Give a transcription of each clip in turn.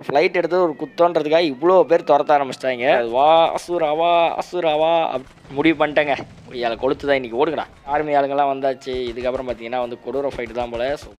flight எடுத்தது ஒரு குத்தோன்றதுக்காக இவ்வளோ பேர் துரத்த ஆரம்பிச்சிட்டாங்க வா அசுராவா அசுராவா அப் முடிவு பண்ணிட்டேங்க இயால கொளுத்து தான் இன்றைக்கி ஓடுங்கடா ஆர்மி ஆளுங்கெல்லாம் வந்தாச்சு இதுக்கப்புறம் பார்த்தீங்கன்னா வந்து கொடூர ஃபைட்டு தான் போல so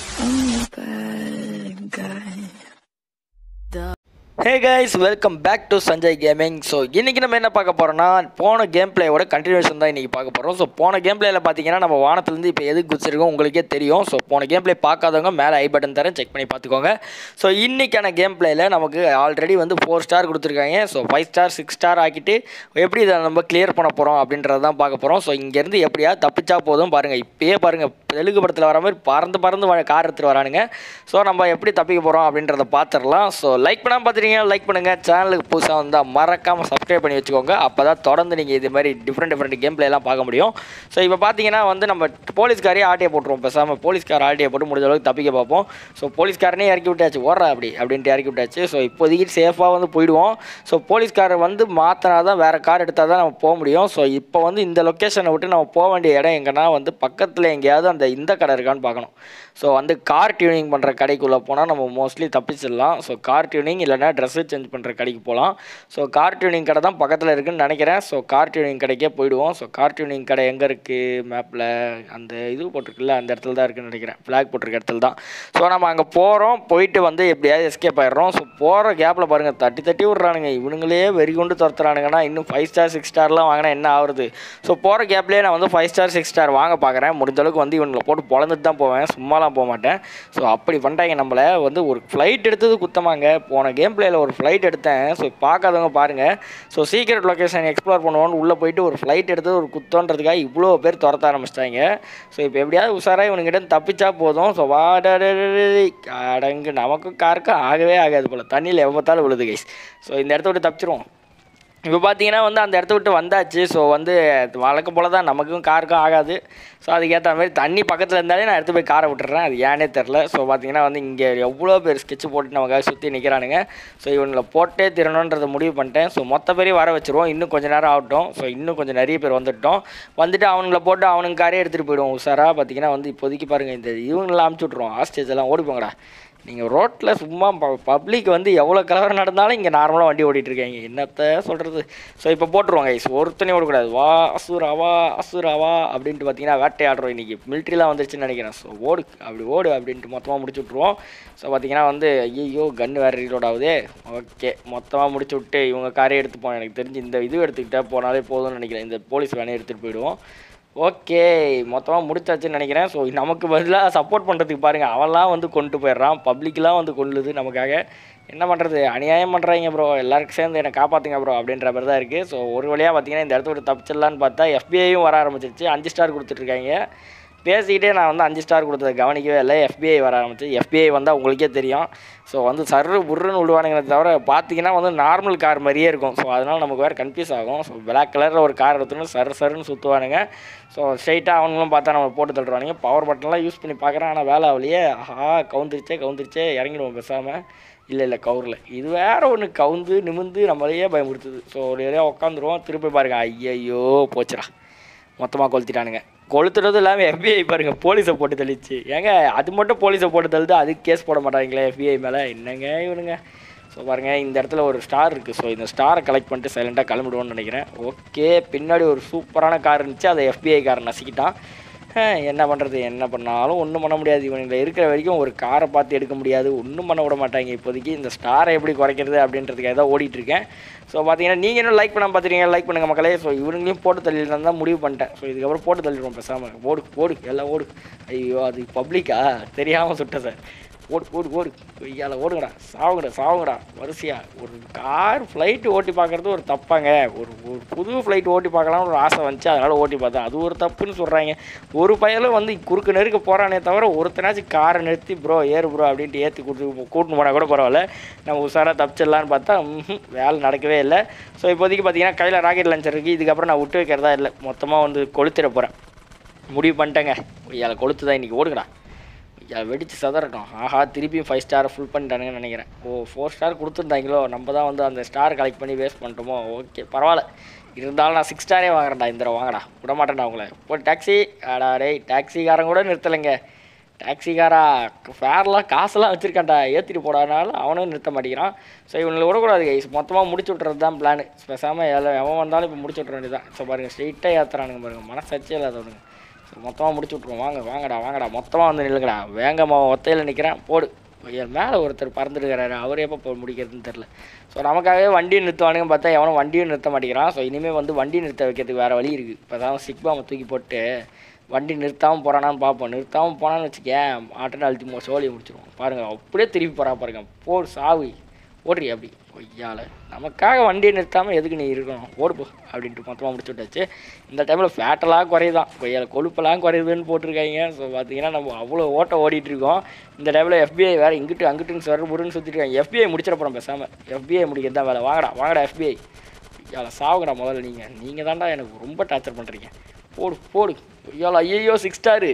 hey guys welcome back to Sanjay gaming so இன்றைக்கி நம்ம என்ன பார்க்க போகிறோம்னா போன கேம் பிளேயோட கண்டினியூஷன் தான் இன்றைக்கி பார்க்க போகிறோம் ஸோ போன கேம் பிளேயில் பார்த்தீங்கன்னா நம்ம வானத்துலேருந்து இப்போ எது குதிச்சிருக்கோம் உங்களுக்கே தெரியும் ஸோ போன கேம் பிளே பார்க்காதவங்க மேலே ஐ பட்டன் தரேன் செக் பண்ணி பார்த்துக்கோங்க ஸோ இன்றைக்கான கேம் பிளேயில் நமக்கு ஆல்ரெடி வந்து ஃபோர் ஸ்டார் கொடுத்துருக்காங்க so five star six star ஆக்கிட்டு எப்படி இதை நம்ம கிளியர் பண்ண போகிறோம் அப்படின்றத தான் பார்க்க போகிறோம் ஸோ இங்கேருந்து எப்படியா தப்பிச்சா போதும் பாருங்கள் இப்பயே பாருங்கள் தெலுங்கு படத்தில் வர மாதிரி பறந்து பறந்து வ- கார் எடுத்துகிட்டு வரானுங்க ஸோ நம்ம எப்படி தப்பிக்க போகிறோம் அப்படின்றத பார்த்துடலாம் ஸோ லைக் பண்ணாமல் பார்த்துட்டீங்க லைக் பண்ணுங்கள் சேனலுக்கு புதுசாக வந்தால் மறக்காமல் சப்ஸ்கிரைப் பண்ணி வச்சுக்கோங்க அப்போ தான் தொடர்ந்து நீங்கள் இது மாதிரி டிஃப்ரெண்ட் டிஃப்ரெண்ட் கேம் எல்லாம் பார்க்க முடியும் ஸோ இப்போ பார்த்தீங்கன்னா வந்து நம்ம போலீஸ்காரையே ஆட்டியை போட்டுருவோம் பேசாமல் போலீஸ்கார் ஆட்டியை போட்டு முடிஞ்ச அளவுக்கு தப்பிக்க பார்ப்போம் ஸோ போலீஸ்காரனே இறக்கி விட்டாச்சு ஓடுறா அப்படி அப்படின்ட்டு இறக்கி விட்டாச்சு ஸோ இப்போதைக்கு சேஃபாக வந்து போயிடுவோம் ஸோ போலீஸ்காரர் வந்து மாற்றினா தான் வேறு கார் எடுத்தால் தான் நம்ம போக முடியும் ஸோ இப்போ வந்து இந்த லொக்கேஷனை விட்டு நம்ம போக வேண்டிய இடம் எங்கன்னா வந்து பக்கத்தில் எங்கேயாவது அந்த இந்த கடை இருக்கான்னு பார்க்கணும் ஸோ வந்து கார் டியூனிங் பண்ணுற கடைக்குள்ளே போனால் நம்ம மோஸ்ட்லி தப்பிச்சிடலாம் ஸோ கார் டியூனிங் இல்லைனா ட்ரெஸ்ஸு சேஞ்ச் பண்ணுற கடைக்கு போகலாம் ஸோ கார் டியூனிங் கடை தான் பக்கத்தில் இருக்குன்னு நினைக்கிறேன் ஸோ கார் டியூனிங் கடைக்கே போயிடுவோம் ஸோ கார் டியூனிங் கடை எங்கே இருக்குது மேப்பில் அந்த இது போட்டிருக்குல்ல அந்த இடத்துல தான் இருக்குன்னு நினைக்கிறேன் ஃப்ளாக் போட்டிருக்க இடத்துல தான் ஸோ நம்ம அங்கே போகிறோம் போயிட்டு வந்து எப்படியாவது எஸ்கேப் ஆயிடுறோம் ஸோ போகிற கேப்பில் பாருங்கள் தட்டி தட்டி விட்றானுங்க இவனுங்களே வெறி கொண்டு துரத்துறானுங்கன்னா இன்னும் ஃபைவ் ஸ்டார் சிக்ஸ் ஸ்டார்லாம் வாங்கினா என்ன ஆகுறது ஸோ போகிற கேப்லேயே நான் வந்து ஃபைவ் ஸ்டார் சிக்ஸ் ஸ்டார் வாங்க பார்க்குறேன் முடிஞ்ச அளவுக்கு வந்து இவனுங்களை போட்டு பொழந்துட்டு தான் போவேன் சும்மாலாம் போக மாட்டேன் ஸோ அப்படி பண்ணிட்டாங்க நம்மளை வந்து ஒரு ஃப்ளைட் எடுத்தது குத்தமாங்க போன கேம் பிளேயில் ஒரு ஃப்ளைட் எடுத்தேன் ஸோ பார்க்காதவங்க பாருங்கள் ஸோ சீக்ரெட் லொக்கேஷன் எக்ஸ்ப்ளோர் பண்ணுவோன்னு உள்ளே போயிட்டு ஒரு ஃப்ளைட் எடுத்தது ஒரு குத்தோன்றதுக்காக இவ்வளோ பேர் துரத்த ஆரம்பிச்சிட்டாங்க ஸோ இப்போ எப்படியாவது உஷாராக இவனுங்கிட்ட தப்பிச்சா போதும் ஸோ வாடடே அடங்கு நமக்கும் காருக்கும் ஆகவே ஆகாது போல் தண்ணியில் எவ்வளோ பார்த்தாலும் விழுது கைஸ் ஸோ இந்த இடத்த விட்டு தப்பிச்சிருவோம் இப்போ பார்த்தீங்கன்னா வந்து அந்த இடத்த விட்டு வந்தாச்சு ஸோ வந்து வழக்கம் போல தான் நமக்கும் காருக்கும் ஆகாது ஸோ அதுக்கேற்ற மாதிரி தண்ணி பக்கத்தில் இருந்தாலே நான் எடுத்து போய் காரை விட்டுறேன் அது ஏனே தெரில ஸோ பார்த்தீங்கன்னா வந்து இங்கே எவ்வளோ பேர் ஸ்கெட்ச் போட்டு நமக்காக சுற்றி நிற்கிறானுங்க ஸோ இவங்களை போட்டே திறணுன்றதை முடிவு பண்ணிட்டேன் ஸோ மொத்த பேரையும் வர வச்சுருவோம் இன்னும் கொஞ்சம் நேரம் ஆகட்டும் ஸோ இன்னும் கொஞ்சம் நிறைய பேர் வந்துட்டோம் வந்துட்டு அவனுங்களை போட்டு அவனுங்க காரே எடுத்துகிட்டு போயிடுவோம் உஷாராக பார்த்தீங்கன்னா வந்து இப்போதைக்கு பாருங்கள் இந்த இவங்களாம் அமுச்சு விட்ருவோம் ஹாஸ்டேஜ் எல்லாம் ஓடி போங்கடா நீங்கள் ரோட்டில் சும்மா பப்ளிக் வந்து எவ்வளோ கலவரம் நடந்தாலும் இங்கே நார்மலாக வண்டி ஓட்டிகிட்டு இருக்காங்க என்னத்த சொல்கிறது ஸோ இப்போ போட்டுருவாங்க ஐஸ் ஒருத்தனையும் ஓடக்கூடாது வா அசுராவா அசுராவா அப்படின்ட்டு பார்த்தீங்கன்னா வேட்டையாடுறோம் இன்றைக்கி மிலிட்ரிலாம் வந்துருச்சுன்னு நினைக்கிறேன் ஸோ ஓடு அப்படி ஓடு அப்படின்ட்டு மொத்தமாக முடிச்சு விட்ருவோம் ஸோ பார்த்தீங்கன்னா வந்து ஐயோ கன்று வேறு ரீலோட் ஆகுதே ஓகே மொத்தமாக முடிச்சு விட்டு இவங்க காரே எடுத்து போனோம் எனக்கு தெரிஞ்சு இந்த இது எடுத்துக்கிட்டா போனாலே போதும்னு நினைக்கிறேன் இந்த போலீஸ் வேனே எடுத்துகிட்டு போயிடுவோம் ஓகே மொத்தமாக முடிச்சாச்சுன்னு நினைக்கிறேன் ஸோ நமக்கு பதிலாக சப்போர்ட் பண்ணுறதுக்கு பாருங்கள் அவன்லாம் வந்து கொண்டு போயிடுறான் பப்ளிக்லாம் வந்து கொள்ளுது நமக்காக என்ன பண்ணுறது அநியாயம் பண்ணுறாங்க ப்ரோ எல்லாருக்கும் சேர்ந்து என்னை காப்பாற்றுங்க ப்ரோ அப்படின்ற மாதிரி தான் இருக்குது ஸோ ஒரு வழியாக பார்த்தீங்கன்னா இந்த இடத்த விட்டு தப்பிச்சிடலான்னு பார்த்தா எஃபிஐயும் வர ஆரம்பிச்சிருச்சு அஞ்சு ஸ்டார் கொடுத்துட்ருக்காங்க பேசிக்கிட்டே நான் வந்து அஞ்சு ஸ்டார் கொடுத்ததை கவனிக்கவே இல்லை எஃபிஐ வர ஆரம்பிச்சு எஃபிஐ வந்தால் உங்களுக்கே தெரியும் ஸோ வந்து சர்ரு புர்ருன்னு விடுவானுங்களே தவிர பார்த்தீங்கன்னா வந்து நார்மல் கார் மாதிரியே இருக்கும் ஸோ அதனால் நமக்கு வேறு கன்ஃபியூஸ் ஆகும் ஸோ பிளாக் கலரில் ஒரு கார் எடுத்துன்னு சர் சருன்னு சுற்றுவானுங்க ஸோ ஸ்ட்ரைட்டாக அவங்களும் பார்த்தா நம்ம போட்டு தள்ளுவானுங்க பவர் பட்டன்லாம் யூஸ் பண்ணி பார்க்குறேன் ஆனால் வேலை ஆகலையே ஆஹா கவுந்துருச்சே கவுந்துருச்சே இறங்கிடுவோம் பேசாமல் இல்லை இல்லை கவுரில் இது வேற ஒன்று கவுந்து நிமிந்து நம்மளையே பயமுறுத்துது ஸோ ஒரு ஏரியா உட்காந்துருவோம் திருப்பி பாருங்க ஐயையோ போச்சுடா மொத்தமாக கொளுத்திட்டானுங்க கொளுத்துறது இல்லாமல் எஃபிஐ பாருங்க போலீஸை போட்டு தள்ளிச்சு ஏங்க அது மட்டும் போலீஸை போட்டு தள்ளுது அதுக்கு கேஸ் போட மாட்டாங்களே எஃபிஐ மேலே என்னங்க இவனுங்க ஸோ பாருங்க இந்த இடத்துல ஒரு ஸ்டார் இருக்குது ஸோ இந்த ஸ்டாரை கலெக்ட் பண்ணிட்டு சைலண்ட்டாக கிளம்பிடுவோம்னு நினைக்கிறேன் ஓகே பின்னாடி ஒரு சூப்பரான கார் இருந்துச்சு அதை எஃபிஐ கார் நசிக்கிட்டான் அஹ், என்ன பண்ணுறது என்ன பண்ணாலும் ஒன்றும் பண்ண முடியாது இவனுங்களை இருக்கிற வரைக்கும் ஒரு காரை பார்த்து எடுக்க முடியாது ஒன்றும் பண்ண விட மாட்டாங்க இப்போதைக்கு இந்த ஸ்டாரை எப்படி குறைக்கிறது அப்படின்றதுக்காக தான் ஓடிட்டு இருக்கேன் ஸோ பார்த்தீங்கன்னா நீங்கள் இன்னும் லைக் பண்ணாம பார்த்துருக்கீங்க லைக் பண்ணுங்கள் மக்களே ஸோ இவனுங்களையும் போட்டு தள்ளிடலாம் தான் முடிவு பண்ணிட்டேன் ஸோ இதுக்கப்புறம் போட்டு தள்ளிடுவோம் பேசாமல் ஓடு ஓடு எல்லாம் ஓடு ஐயோ அது பப்ளிக்கா தெரியாமல் சுட்டேன் சார் ஓடு ஓடு ஓடு ஐயால ஓடுங்கடா சாவுங்கடா சாவுங்கடா வரிசையா ஒரு கார் ஃப்ளைட்டு ஓட்டி பார்க்குறது ஒரு தப்பாங்க ஒரு ஒரு புது ஃப்ளைட் ஓட்டி பார்க்கலாம்னு ஒரு ஆசை வந்துச்சு அதனால் ஓட்டி பார்த்தேன் அது ஒரு தப்புன்னு சொல்கிறாங்க ஒரு பயலும் வந்து குறுக்கு நெருக்க போகிறானே தவிர ஒருத்தனாச்சும் காரை நிறுத்தி ப்ரோ ஏறு ப்ரோ அப்படின்ட்டு ஏற்றி கொடுத்து கூட்டின்னு போனால் கூட பரவாயில்ல நம்ம உஷாராக தப்பிச்சிடலான்னு பார்த்தா ம்ஹும், வேலை நடக்கவே இல்லை ஸோ இப்போதைக்கு பார்த்தீங்கன்னா கையில் ராக்கெட் லான்ச்சர் இருக்குது இதுக்கப்புறம் நான் விட்டு வைக்கிறதா இல்லை மொத்தமாக வந்து கொளுத்திட போகிறேன் முடிவு பண்ணிட்டேங்க இதில் கொளுத்து தான் இன்றைக்கி ஓடுங்கடா ஐயா வெடிச்சு சதறட்டும் ஆஹா திருப்பியும் ஃபைவ் ஸ்டார் ஃபுல் பண்ணிட்டானுங்கன்னு நினைக்கிறேன் ஓ ஃபோர் ஸ்டார் கொடுத்துருந்தாங்களோ நம்ம தான் வந்து அந்த ஸ்டார் கலெக்ட் பண்ணி வேஸ்ட் பண்ணிட்டோமோ ஓகே பரவாயில்ல இருந்தாலும் நான் சிக்ஸ் ஸ்டாரே வாங்குறேன்டா இந்த தடவை வாங்கடா விட மாட்டேன்டா உங்களை இப்போ டாக்ஸி ஆடா டேய் டாக்ஸிக்காரன் கூட நிறுத்தலைங்க டாக்ஸிக்காரா ஃபேர்லாம் காசெல்லாம் வச்சுருக்கான்டா ஏற்றிட்டு போடானாலும் அவனும் நிறுத்த மாட்டேங்கிறான் ஸோ இவங்களை விடக்கூடாது கைஸ் மொத்தமாக முடிச்சு விட்றது தான் பிளான் பேசாமல் எல்லாம் எவன் வந்தாலும் இப்போ முடிச்சு விட்ற வேண்டியதான் ஸோ பாருங்கள் ஸ்ட்ரெயிட்டாக ஏற்றுறானுங்க பாருங்கள் மனசாட்சியே இல்லாதவனுங்க ஸோ மொத்தமாக முடிச்சு விட்ருவோம் வாங்க வாங்கடா வாங்கடா மொத்தமாக வந்து நில்லுங்கடா வேங்கம்மா ஒத்தையில் நிற்கிறேன் போடு என் மேலே ஒருத்தர் பறந்துருக்கிறாரு அவர் எப்போ போ முடிக்கிறதுன்னு தெரில ஸோ நமக்காகவே வண்டியை நிறுத்துவானுங்க பார்த்தா எவனும் வண்டியும் நிறுத்த மாட்டேங்கிறான் ஸோ இனிமேல் வந்து வண்டி நிறுத்த வைக்கிறதுக்கு வேறு வழி இருக்குது இப்போ தான் சிக்பாமை தூக்கி போட்டு வண்டி நிறுத்தாமல் போகிறானான்னு பார்ப்போம் நிறுத்தாமல் போனான்னு வச்சுக்கேன் ஆட்டனை அழுத்தி மோ சோழியை முடிச்சிருவோம் பாருங்கள் அப்படியே திருப்பி போகிறா பாருங்க போடு சாவி ஓடுறி அப்படி கொய்யால நமக்காக வண்டியை நிறுத்தாமல் எதுக்கு நீ இருக்கணும் ஓடுப்போ அப்படின்ட்டு மொத்தமாக முடிச்சு விட்டாச்சு இந்த டைமில் ஃபேட்டெல்லாம் குறையுதான் கொய்யால கொழுப்பெல்லாம் குறையுதுன்னு போட்டிருக்காங்க ஸோ பார்த்தீங்கன்னா நம்ம அவ்வளோ ஓட்ட ஓடிட்டு இருக்கோம் இந்த டைமில் எஃபிஐ வேறு இங்கிட்டு அங்கிட்டுன்னு சொல்கிற முருன்னு சுற்றிட்டு இருக்காங்க எஃபிஐ முடிச்சிட போகிறோம் பேசாமல் எஃபிஐ முடிக்கிறது தான் வேலை வாங்கடா வாங்கடா எஃபிஐ ஐயால சாவுங்கடா முதல்ல நீங்கள் நீங்கள் தான்டா எனக்கு ரொம்ப டார்ச்சர் பண்ணுறீங்க போடு போடு ஐயால ஐயோ சிக்ஸ் ஸ்டாரு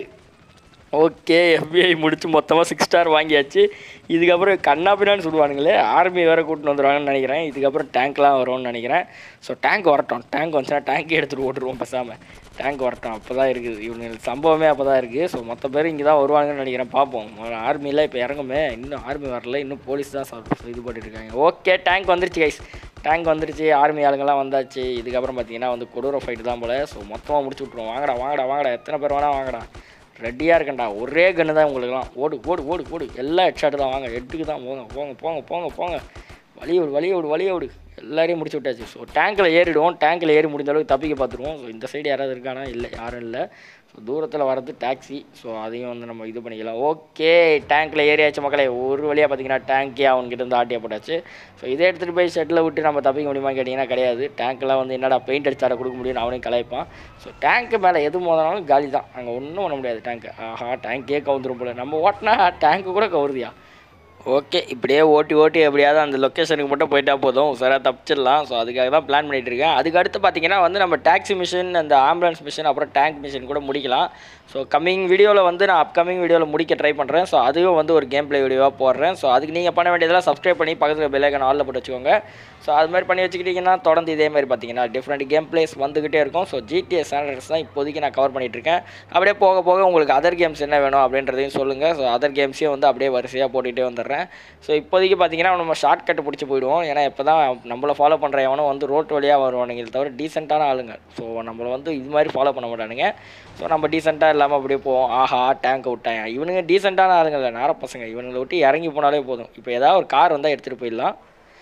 ஓகே எஃபிஐ முடிச்சு மொத்தமாக சிக்ஸ் ஸ்டார் வாங்கியாச்சு இதுக்கப்புறம் கண்ணா பின்னான்னு சொல்லுவானுங்களே ஆர்மி வேறு கூட்டின்னு வந்துடுவாங்கன்னு நினைக்கிறேன் இதுக்கப்புறம் டேங்க்லாம் வரும்னு நினைக்கிறேன் ஸோ டேங்க் வரட்டும் டேங்க் வந்துச்சுன்னா டேங்க் எடுத்துகிட்டு ஓட்டுருவோம் பேசாமல் டேங்க் வரட்டும் அப்போ தான் இருக்குது இவனுங்களுக்கு சம்பவமே அப்போ தான் இருக்குது ஸோ மொத்த பேர் இங்கே தான் வருவாங்கன்னு நினைக்கிறேன் பார்ப்போம் ஆர்மியில் இப்போ இறங்குமே இன்னும் ஆர்மி வரல இன்னும் போலீஸ் தான் சா- இது பண்ணிட்டு இருக்காங்க ஓகே டேங்க் வந்துருச்சு கைஸ் டேங்க் வந்துருச்சு ஆர்மி ஆளுங்கெல்லாம் வந்தாச்சு இதுக்கப்புறம் பார்த்தீங்கன்னா வந்து கொடூர ஃபைட்டு தான் போல ஸோ மொத்தமாக முடிச்சு விட்ருவோம் வாங்கடா வாங்கடா வாங்கடா எத்தனை பேர் வேணா வாங்கடா ரெடியாக இருக்கேன்டா ஒரே கன்று தான் உங்களுக்குலாம் ஓடு ஓடு ஓடு ஓடு எல்லா ஹெட்ஷாட்டு தான் வாங்க ஹெட்டுக்கு தான் போங்க போங்க போங்க போங்க போங்க வழிய விடு வழிய விடு வழிய விடு எல்லாரையும் முடிச்சு விட்டாச்சு ஸோ டேங்க்கில் ஏறிடுவோம் டேங்க்கில் ஏறி முடிஞ்ச அளவுக்கு தப்பிக்க பார்த்துருவோம் ஸோ இந்த சைடு யாராவது இருக்கானா இல்லை யாரும் இல்லை ஸோ தூரத்தில் வர்றது டாக்ஸி ஸோ அதையும் வந்து நம்ம இது பண்ணிக்கலாம் ஓகே டேங்க்கில் ஏறியாச்சு மக்களே ஒரு வழியாக பார்த்தீங்கன்னா டேங்கே அவன்கிட்ட இருந்து ஆட்டிய போட்டாச்சு ஸோ இதை எடுத்துகிட்டு போய் ஷெட்டில் விட்டு நம்ம தப்பிக்க முடியுமா கேட்டிங்கன்னா கிடையாது டேங்க்கெலாம் வந்து என்னடா பெயிண்ட் அடிச்சாட கொடுக்க முடியும்னு அவனையும் கலாய்ப்பான் ஸோ டேங்க்கு மேலே எது மோதினாலும் காலி தான் அங்கே ஒன்றும் பண்ண முடியாது டேங்க்கு ஆஹா டேங்கே கவுந்துரும் போல நம்ம ஓட்டினா டேங்க்கு கூட கவுருதியா ஓகே இப்படியே ஓட்டி ஓட்டி எப்படியாவது அந்த லொக்கேஷனுக்கு மட்டும் போயிட்டா போதும் உசாராக தப்பிச்சிடலாம் ஸோ அதுக்காக தான் பிளான் பண்ணிட்டு இருக்கேன் அதுக்கு அடுத்து பார்த்தீங்கன்னா வந்து நம்ம டாக்ஸி மிஷின் அந்த ஆம்புலன்ஸ் மிஷின் அப்புறம் டேங்க் மிஷின் கூட முடிக்கலாம் ஸோ கம்மிங் வீடியோவில் வந்து நான் அப்கமிங் வீடியோவில் முடிக்க ட்ரை பண்ணுறேன் ஸோ அதுவும் வந்து ஒரு கேம் ப்ளே வீடியோவாக போடுறேன் ஸோ அதுக்கு நீங்கள் பண்ண வேண்டியதெல்லாம் சப்ஸ்கிரைப் பண்ணி பக்கத்தில் பெல்லைக்கன் ஆலில் போட்டு வச்சுக்கோங்க ஸோ அது மாதிரி பண்ணி வச்சுக்கிட்டிங்கன்னா தொடர்ந்து இதே மாதிரி பார்த்தீங்கன்னா டிஃப்ரெண்ட் கேம் பிளேஸ் வந்துக்கிட்டே இருக்கும் ஸோ ஜிடிஎஸ் ஸ்டாண்டர்ட்ஸ் தான் இப்போதைக்கு நான் கவர் பண்ணிட்டு இருக்கேன் அப்படியே போக போக உங்களுக்கு அதர் கேம்ஸ் என்ன வேணும் அப்படின்றதையும் சொல்லுங்கள் ஸோ அதர் கேம்ஸையும் வந்து அப்படியே வரிசையாக போட்டுகிட்டே வந்துடுறேன் ஸோ இப்போதைக்கு பார்த்தீங்கன்னா நம்ம ஷார்ட் கட் பிடிச்சி போயிடுவோம் ஏன்னா இப்போ தான் நம்மளை ஃபாலோ பண்ணுற எவனும் வந்து ரோட் வழியாக வருவானுங்க இது தவிர டீசெண்டான ஆளுங்க ஸோ நம்மளை வந்து இது மாதிரி ஃபாலோ பண்ண மாட்டானுங்க ஸோ நம்ம டீசெண்டாக இல்லாமல் அப்படியே போவோம் ஆஹா டேங்கை விட்டாங்க இவனுங்க டீசெண்டான ஆளுங்க இல்லை நேர பசங்க இவனுங்களை விட்டு இறங்கி போனாலே போதும் இப்போ ஏதாவது ஒரு கார் வந்தால் எடுத்துகிட்டு போயிடலாம்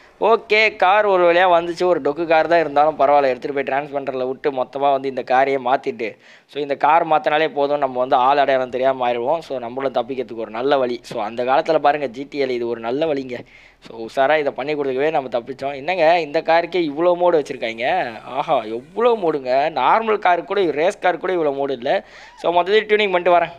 ஓகே கார் ஒரு வழியாக வந்துச்சு ஒரு டொக்கு கார் தான் இருந்தாலும் பரவாயில்ல எடுத்துகிட்டு போய் டிரான்ஸ்பெண்டரில் விட்டு மொத்தமாக வந்து இந்த காரையே மாற்றிட்டு ஸோ இந்த கார் மாற்றினாலே போதும் நம்ம வந்து ஆள் அடையாளம் தெரியாமல் ஆயிடுவோம் ஸோ நம்மளும் தப்பிக்கிறதுக்கு ஒரு நல்ல வழி ஸோ அந்த காலத்தில் பாருங்கள் ஜிடிஎல் இது ஒரு நல்ல வழிங்க ஸோ உஷாராக இதை பண்ணி கொடுக்கவே நம்ம தப்பிச்சோம் என்னங்க இந்த காருக்கே இவ்வளோ மோடு வச்சுருக்காங்க ஆஹா எவ்வளோ மோடுங்க நார்மல் காருக்கு கூட ரேஸ் கார் கூட இவ்வளோ மோடு இல்லை ஸோ மொத்தத்தையும் டியூனிங் பண்ணிட்டு வரேன்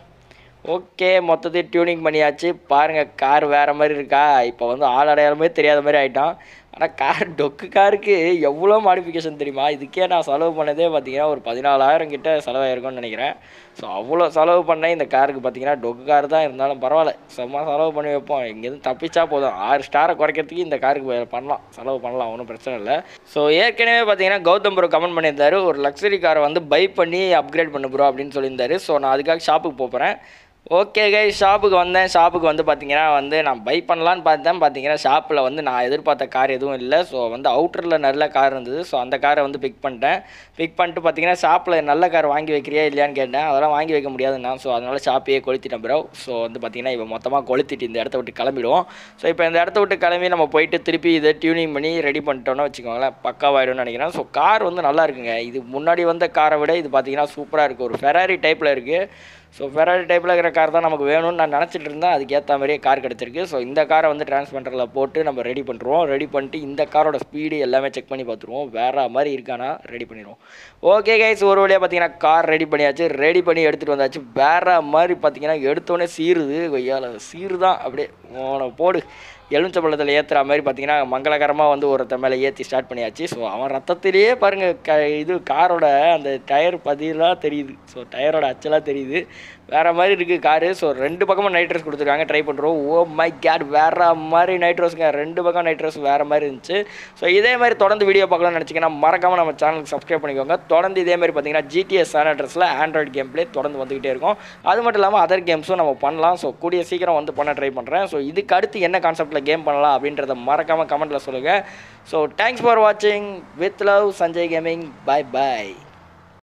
ஓகே மொத்தத்தையும் டியூனிங் பண்ணியாச்சு பாருங்கள் கார் வேறு மாதிரி இருக்கா இப்போ வந்து ஆள் அடையாளமே தெரியாத மாதிரி ஆகிட்டான் ஆனால் கார் டொக்கு காருக்கு எவ்வளோ மாடிஃபிகேஷன் தெரியுமா இதுக்கே நான் செலவு பண்ணதே பார்த்தீங்கன்னா ஒரு பதினாலாயிரம் கிட்ட செலவாயிருக்கும்னு நினைக்கிறேன் ஸோ அவ்வளோ செலவு பண்ணேன் இந்த காருக்கு பார்த்தீங்கன்னா டொக்கு கார் தான் இருந்தாலும் பரவாயில்ல செம்ம செலவு பண்ணி வைப்போம் இங்கேருந்து தப்பிச்சா போதும் ஆறு ஸ்டாரை குறைக்கிறதுக்கு இந்த காருக்கு வே- பண்ணலாம் செலவு பண்ணலாம் ஒன்றும் பிரச்சனை இல்லை ஸோ ஏற்கனவே பார்த்தீங்கன்னா கௌதம் ப்ரோ கமெண்ட் பண்ணியிருந்தாரு ஒரு லக்ஸரி காரை வந்து பை பண்ணி அப்கிரேட் பண்ணு ப்ரோ அப்படின்னு சொல்லியிருந்தாரு ஸோ நான் அதுக்காக ஷாப்புக்கு போகிறேன் ஓகே கை ஷாப்புக்கு வந்தேன் ஷாப்புக்கு வந்து பார்த்தீங்கன்னா வந்து நான் பை பண்ணலான்னு பார்த்தேன் பார்த்தீங்கன்னா ஷாப்பில் வந்து நான் எதிர்பார்த்த கார் எதுவும் இல்லை ஸோ வந்து அவுட்டரில் நல்ல கார் இருந்தது ஸோ அந்த காரை வந்து பிக் பண்ணிட்டேன் பிக் பண்ணிட்டு பார்த்தீங்கன்னா ஷாப்பில் நல்ல கார் வாங்கி வைக்கிறியா இல்லையான்னு கேட்டேன் அதெல்லாம் வாங்கி வைக்க முடியாதுண்ணா ஸோ அதனால் ஷாப்பையே கொளுத்திட்டேன் ப்ரோ ஸோ வந்து பார்த்தீங்கன்னா இப்போ மொத்தமாக கொளுத்திட்டு இந்த இடத்த விட்டு கிளம்பிடுவோம் ஸோ இப்போ இந்த இடத்த விட்டு கிளம்பி நம்ம போயிட்டு திருப்பி இதை டியூனிங் பண்ணி ரெடி பண்ணிட்டோம்னு வச்சுக்கோங்களேன் பக்காவாயிடும்னு நினைக்கிறேன் ஸோ கார் வந்து நல்லா இருக்குங்க இது முன்னாடி வந்த காரை விட இது பார்த்தீங்கன்னா சூப்பராக இருக்குது ஒரு ஃபெராரி டைப்பில் இருக்குது ஸோ ஃபெராரி டைப்பில் இருக்கிற கார் தான் நமக்கு வேணும்னு நான் நினச்சிட்டு இருந்தேன் அதுக்கு ஏற்ற மாதிரியே கார் கிடச்சிருக்கு ஸோ இந்த காரை வந்து டிரான்ஸ்பெண்டரில் போட்டு நம்ம ரெடி பண்ணுறோம் ரெடி பண்ணிட்டு இந்த காரோட ஸ்பீடு எல்லாமே செக் பண்ணி பார்த்துருவோம் வேறு மாதிரி இருக்கானா ரெடி பண்ணிடுவோம் ஓகே கைஸ் ஒரு வழியாக பார்த்தீங்கன்னா கார் ரெடி பண்ணியாச்சு ரெடி பண்ணி எடுத்துகிட்டு வந்தாச்சு வேறு மாதிரி பார்த்தீங்கன்னா எடுத்தோடனே சீருது கொய்யால சீரு தான் அப்படியே உன போடு எலுமிச்சம்பழத்தில் ஏற்றுற மாதிரி பார்த்தீங்கன்னா மங்களகரமாக வந்து ஒருத்தன் மேலே ஏற்றி ஸ்டார்ட் பண்ணியாச்சு ஸோ அவன் ரத்தத்திலேயே பாருங்கள் க இது காரோட அந்த டயர் பதிலாக தெரியுது ஸோ டயரோட அச்சலாக தெரியுது வேறு மாதிரி இருக்குது காரு ஸோ ரெண்டு பக்கமும் நைட்ரஸ் கொடுத்துருக்காங்க ட்ரை பண்ணுறோம் ஓ மை கேட் வேறு மாதிரி நைட்ரோஸ்ங்க ரெண்டு பக்கம் நைட்ரோஸ் வேறு மாதிரி இருந்துச்சு ஸோ இதே மாதிரி தொடர்ந்து வீடியோ பார்க்கலாம்னு நினச்சிங்கன்னா மறக்காமல் நம்ம சேனலுக்கு சப்ஸ்கிரைப் பண்ணிக்கோங்க தொடர்ந்து இதே மாதிரி பார்த்தீங்கன்னா ஜிடிஎஸ் சான் அட்ரஸில் ஆண்ட்ராய்டு கேம் ப்ளே தொடர்ந்து வந்துக்கிட்டே இருக்கும் அது மட்டும் இல்லாமல் அதர் கேம்ஸும் நம்ம பண்ணலாம் ஸோ கூடிய சீக்கிரம் வந்து பண்ண ட்ரை பண்ணுறேன் ஸோ இதுக்கு அடுத்து என்ன கான்செப்ட்டில் கேம் பண்ணலாம் அப்படின்றத மறக்காமல் கமெண்ட்டில் சொல்லுங்கள் ஸோ தேங்க்ஸ் ஃபார் வாட்சிங் with love Sanjay gaming bye by